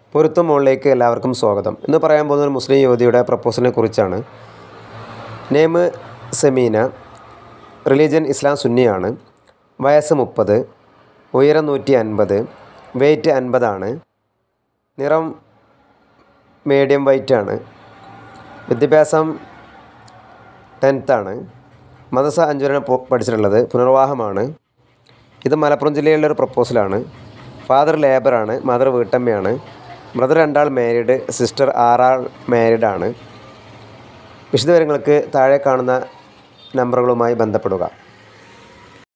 പൊരുത്തം മുകളിലേക്ക് എല്ലാവർക്കും സ്വാഗതം ഇന്ന് പറയാൻ പോകുന്ന ഒരു മുസ്ലിം യുവതിയുടെ പ്രപ്പോസലിനെ കുറിച്ചാണ് നെയ്മ് സെമീന റിലീജിയൻ ഇസ്ലാം സുന്നിയാണ് വയസ്സ് മുപ്പത് ഉയരം നൂറ്റി അൻപത് വെയ്റ്റ് അൻപതാണ് നിറം മീഡിയം വൈറ്റ് ആണ് വിദ്യാഭ്യാസം ടെൻത്താണ് മദ്രസ അഞ്ചു വരെയാണ് പോ- പഠിച്ചിട്ടുള്ളത് പുനർവാഹമാണ് ഇത് മലപ്പുറം ജില്ലയിലുള്ള ഒരു പ്രപ്പോസലാണ് ഫാദർ ലേബറാണ് മദർ വീട്ടമ്മയാണ് ബ്രദർ രണ്ടാൾ മാരീഡ് സിസ്റ്റർ ആറാൾ മാരീഡാണ് വിശദവിവരങ്ങൾക്ക് താഴെ കാണുന്ന നമ്പറുകളുമായി ബന്ധപ്പെടുക